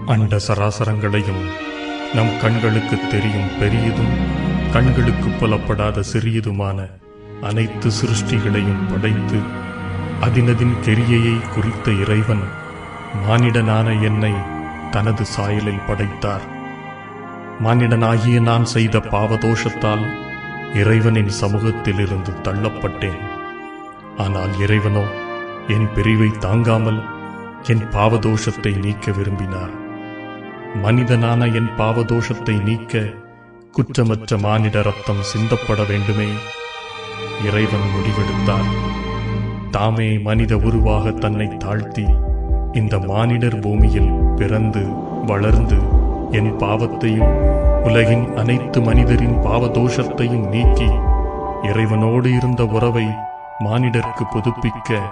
அண்ட சராசரங்களையும் நம் கண்களுக்கு தெரியும் பெரியதும் கண்களுக்கு புலப்படாத சிறியதுமான அனைத்து சிருஷ்டிகளையும் படைத்து அதினதின் கெரியையை குறித்த இறைவன் மானிடனான என்னை தனது சாயலில் படைத்தார் மானிடனாகிய நான் செய்த பாவதோஷத்தால் இறைவனின் சமூகத்திலிருந்து தள்ளப்பட்டேன் ஆனால் இறைவனோ என் பிரிவை தாங்காமல் என் பாவதோஷத்தை நீக்க விரும்பினார் மனிதனான என் பாவதோஷத்தை நீக்க குற்றமற்ற மானிட ரத்தம் சிந்தப்பட வேண்டுமே இறைவன் முடிவெடுத்தார் தாமே மனித உருவாக தன்னை தாழ்த்தி இந்த மானிடர் பூமியில் பிறந்து வளர்ந்து என் பாவத்தையும் உலகின் அனைத்து மனிதரின் பாவதோஷத்தையும் நீக்கி இறைவனோடு இருந்த உறவை மானிடர்க்கு புதுப்பிக்க